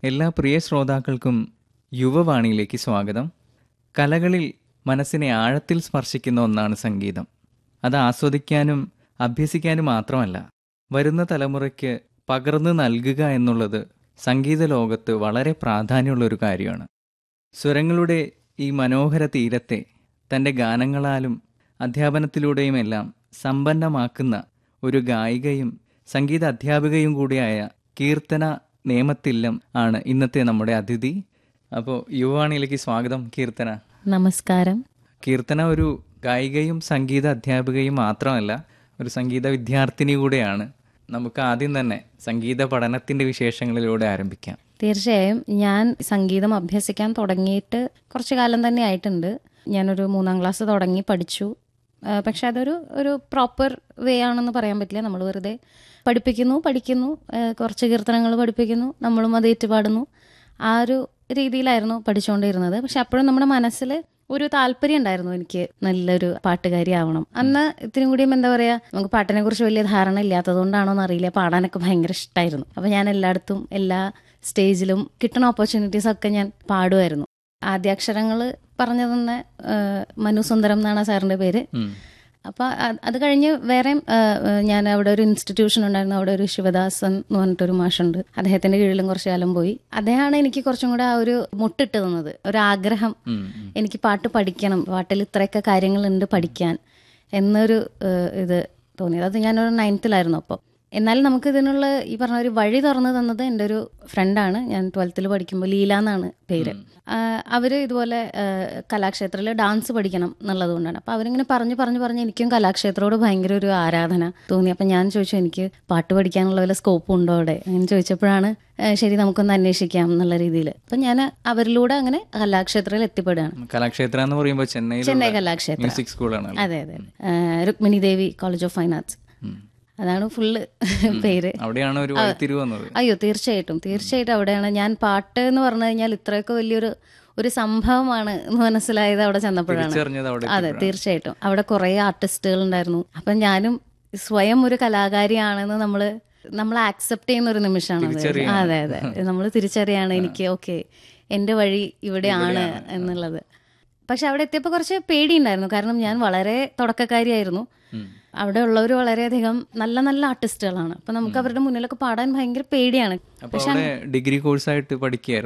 എല്ലാ പ്രിയ ശ്രോതാക്കൾക്കും യുവവാണിയിലേക്ക് സ്വാഗതം കലകളിൽ മനസ്സിനെ ആഴത്തിൽ സ്പർശിക്കുന്ന ഒന്നാണ് സംഗീതം അത് ആസ്വദിക്കാനും അഭ്യസിക്കാനും മാത്രമല്ല വരുന്ന തലമുറയ്ക്ക് പകർന്നു നൽകുക എന്നുള്ളത് സംഗീത ലോകത്ത് വളരെ പ്രാധാന്യമുള്ള ഒരു കാര്യമാണ് സ്വരങ്ങളുടെ ഈ മനോഹര തീരത്തെ തൻ്റെ ഗാനങ്ങളാലും അധ്യാപനത്തിലൂടെയുമെല്ലാം സമ്പന്നമാക്കുന്ന ഒരു ഗായികയും സംഗീത അധ്യാപികയും കൂടിയായ കീർത്തന നേമത്തില്ലം ആണ് ഇന്നത്തെ നമ്മുടെ അതിഥി അപ്പോൾ യുവാണിയിലേക്ക് സ്വാഗതം കീർത്തന നമസ്കാരം കീർത്തന ഒരു ഗായികയും സംഗീത അധ്യാപികയും മാത്രമല്ല ഒരു സംഗീത വിദ്യാർത്ഥിനി കൂടെയാണ് നമുക്ക് ആദ്യം തന്നെ സംഗീത പഠനത്തിന്റെ വിശേഷങ്ങളിലൂടെ ആരംഭിക്കാം തീർച്ചയായും ഞാൻ സംഗീതം അഭ്യസിക്കാൻ തുടങ്ങിയിട്ട് കുറച്ച് കാലം തന്നെ ആയിട്ടുണ്ട് ഞാനൊരു മൂന്നാം ക്ലാസ് തുടങ്ങി പഠിച്ചു ആ, പക്ഷെ അതൊരു ഒരു പ്രോപ്പർ വേ ആണെന്ന് പറയാൻ പറ്റില്ല നമ്മൾ വെറുതെ പഠിപ്പിക്കുന്നു പഠിക്കുന്നു ആ, കുറച്ച് കീർത്തനങ്ങൾ പഠിപ്പിക്കുന്നു നമ്മളും അത് ഏറ്റുപാടുന്നു ആ ഒരു രീതിയിലായിരുന്നു പഠിച്ചുകൊണ്ടിരുന്നത് പക്ഷെ അപ്പോഴും നമ്മുടെ മനസ്സിൽ ഒരു താല്പര്യം ഉണ്ടായിരുന്നു എനിക്ക് നല്ലൊരു പാട്ടുകാരി ആവണം അന്ന് ഇത്തിരി കൂടിയും എന്താ പറയാ നമുക്ക് പാട്ടിനെ കുറിച്ച് വലിയ ധാരണ ഇല്ലാത്തതുകൊണ്ടാണോ എന്നറിയില്ല പാടാനൊക്കെ ഭയങ്കര ഇഷ്ടമായിരുന്നു അപ്പൊ ഞാൻ എല്ലായിടത്തും എല്ലാ സ്റ്റേജിലും കിട്ടുന്ന ഓപ്പർച്യൂണിറ്റീസ് ഒക്കെ ഞാൻ പാടുമായിരുന്നു ആദ്യാക്ഷരങ്ങൾ പറഞ്ഞു തന്നെ മനു സുന്ദരം എന്നാണ് സാറിന്റെ പേര് ഉം. അപ്പൊ അത് അത് കഴിഞ്ഞ് വേറെ ഞാൻ അവിടെ ഒരു ഇൻസ്റ്റിറ്റ്യൂഷൻ ഉണ്ടായിരുന്നു അവിടെ ഒരു ശിവദാസൻ എന്ന് പറഞ്ഞിട്ടൊരു മാഷുണ്ട് അദ്ദേഹത്തിന്റെ കീഴിലും കുറച്ചു കാലം പോയി അദ്ദേഹമാണ് എനിക്ക് കുറച്ചും കൂടെ ആ ഒരു മുട്ടിട്ട് തന്നത് ഒരു ആഗ്രഹം ഉം, ഉം. എനിക്ക് പാട്ട് പഠിക്കണം പാട്ടിൽ ഇത്രയൊക്കെ കാര്യങ്ങളുണ്ട് പഠിക്കാൻ എന്നൊരു ഏഹ്, ഇത് തോന്നിയത് അത് ഞാനൊരു നയൻത്തിലായിരുന്നു അപ്പോൾ എന്നാലും നമുക്ക് ഇതിനുള്ള ഈ പറഞ്ഞ ഒരു വഴി തുറന്നു തന്നത് എൻ്റെ ഒരു ഫ്രണ്ടാണ് ഞാൻ ട്വൽത്തിൽ പഠിക്കുമ്പോൾ ലീല എന്നാണ് പേര് ആഹ് അവര് ഇതുപോലെ കലാക്ഷേത്രത്തിൽ ഡാൻസ് പഠിക്കണം എന്നുള്ളത് കൊണ്ടാണ് അപ്പോൾ അവരിങ്ങനെ പറഞ്ഞു പറഞ്ഞു പറഞ്ഞ് എനിക്കും കലാക്ഷേത്രത്തോട് ഭയങ്കര ഒരു ആരാധന തോന്നി അപ്പം ഞാൻ ചോദിച്ചു എനിക്ക് പാട്ട് പഠിക്കാനുള്ള വല്ല സ്കോപ്പ് ഉണ്ടോ അവിടെ അങ്ങനെ ചോദിച്ചപ്പോഴാണ് ആഹ് ശരി നമുക്കൊന്ന് അന്വേഷിക്കാം എന്നുള്ള രീതിയിൽ അപ്പം ഞാൻ അവരിലൂടെ അങ്ങനെ കലാക്ഷേത്രത്തിൽ എത്തിപ്പെടുകയാണ് കലാക്ഷേത്ര എന്ന് പറയുമ്പോൾ ചെന്നൈയിൽ ചെന്നൈ കലാക്ഷേത്ര മ്യൂസിക് സ്കൂളാണ് അതെ അതെ ആഹ് Rukmini Devi college of fine arts അതാണ് ഫുള്ള് പേര് അവിടെയാണ് ഒരു വഴിത്തിരിവ് വന്നത് അയ്യോ തീർച്ചയായിട്ടും തീർച്ചയായിട്ടും അവിടെയാണ് ഞാൻ പാട്ട് എന്ന് പറഞ്ഞു കഴിഞ്ഞാൽ ഇത്രയൊക്കെ വലിയൊരു ഒരു സംഭവമാണ് എന്ന് മനസ്സിലായത് അവിടെ ചെന്നപ്പോഴാണ് തിരിച്ചറിഞ്ഞത് അവിടെ അതെ തീർച്ചയായിട്ടും അവിടെ കുറേ ആർട്ടിസ്റ്റുകൾ ഉണ്ടായിരുന്നു അപ്പം ഞാനും സ്വയം ഒരു കലാകാരിയാണെന്ന് നമ്മൾ നമ്മൾ ആക്സെപ്റ്റ് ചെയ്യുന്ന ഒരു നിമിഷമാണ് അതെ അതെ നമ്മൾ തിരിച്ചറിയാണ് എനിക്ക് ഓക്കെ എൻ്റെ വഴി ഇവിടെയാണ് എന്നുള്ളത് പക്ഷെ അവിടെ എത്തിയപ്പോൾ കുറച്ച് പേടിയുണ്ടായിരുന്നു കാരണം ഞാൻ വളരെ തുടക്കക്കാരിയായിരുന്നു അവിടെ ഉള്ളവർ വളരെയധികം നല്ല നല്ല ആർട്ടിസ്റ്റുകളാണ് അപ്പൊ നമുക്ക് അവരുടെ മുന്നിലൊക്കെ പാടാൻ ഭയങ്കര പേടിയാണ് അപ്പൊ അവിടെ ഡിഗ്രി കോഴ്സായിട്ട് പഠിക്കുകയായിരുന്നു